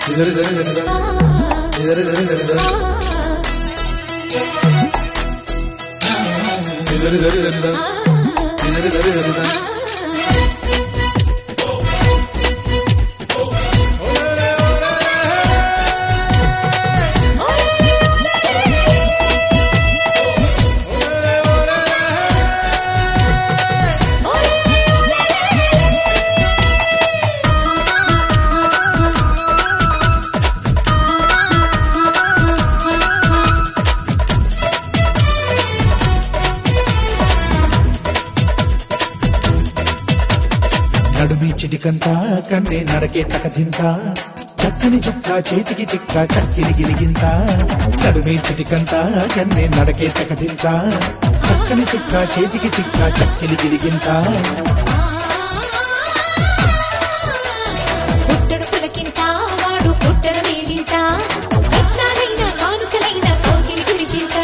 ఇదరు ఇదరు ఇదరు ఇదరు. ఇదరు ఇదరు ఇదరు ఇదరు. ఇదరు ఇదరు ఇదరు ఇదరు. ఇదరు ఇదరు ఇదరు ఇదరు. నడుమి చిటికంత కన్నే నడకే తకదింత చక్కని చుక్క చేతికి చిక్క చక్కిలి గిలిగింత నడుమి చిటికంత కన్నే నడకే తకదింత చక్కని చుక్క చేతికి చిక్క చక్కిలి గిలిగింత పుట్టడు పులకింత వాడు పుట్టడు మేవింత కట్నాలైన కానుకలైన కౌగిలి గిలిగింత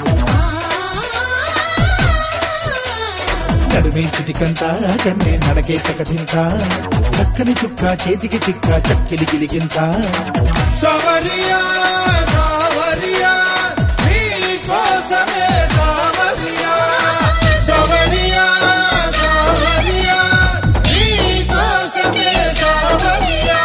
నడుమి చిటికంత కన్నే నడకే తకదింత చక్కని చుక్క చేతికి చిక్క చక్కిలి గిలిగింత సవరియా సవరియా నీ కోసమే సవరియా సవరియా సవరియా నీ కోసమే సవరియా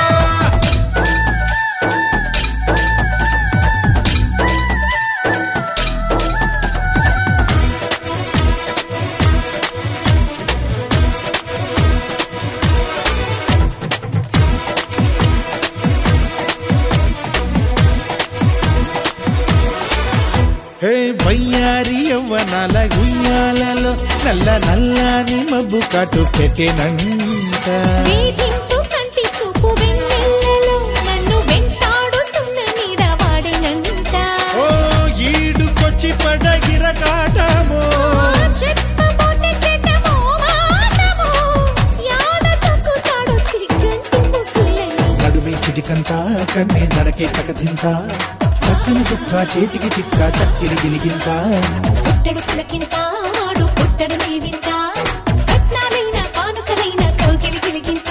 హే వయ్యారి యవ్వనాల ఉయ్యాలలో నల్ల నల్లని మబ్బు కాటు పెట్టేనంట వేధింపు కంటి చూపు వెన్నెల్లలో నన్ను వెంటాడుతున్న నీడ వాడినంట ఓ ఈడుకొచ్చి పడగిర కాటమో చెప్పబోతే చెడ్డమో మాటమో యాడ తొక్కుతాడు సిగ్గంటి ముగ్గులని నడుమి చిటికంత కన్నే నడకే తకదింత చక్కని చుక్క చేతికి చిక్క చక్కిలి గిలిగింత పుట్టడు పులకింత వాడు పుట్టడు మేవింత కట్నాలైన కానుకలైన కౌగిలి గిలిగింత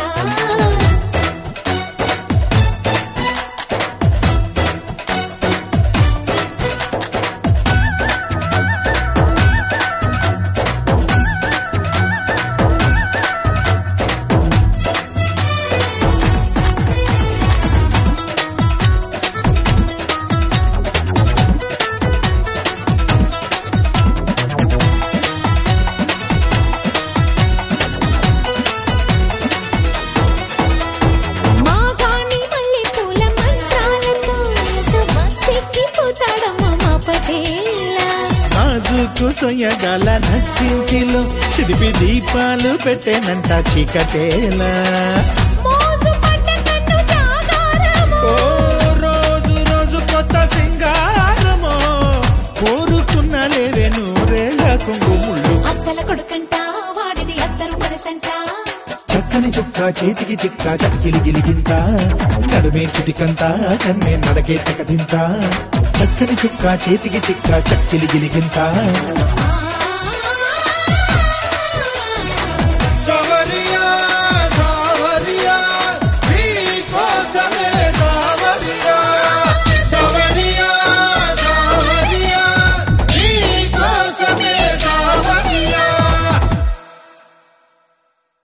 మాగాణి మల్లె పూల మంత్రాలతో ఎంత మత్తెక్కిపోతాడమ్మ మా పటేలా నాజుకు సొయ్యగల నట్టింటిలో చిదిపి దీపాలు పెట్టేనంట చీకటేలా మోజు పడ్డ కన్ను జాగారమో ఓ రోజు రోజు కొత్త సింగారమో కోరుకున్న లేవే నూరేళ్ల కుంగుముళ్ళు అత్తల కొడుకంట వాడిది అత్తరు మనసంట చక్కని చుక్క చేతికి చిక్క చక్కిలి గిలిగింత నడుమే చిటికంత కన్నే నడకే తకదింత చక్కని చుక్క చేతికి చిక్క చక్కిలి గిలిగింత ఆ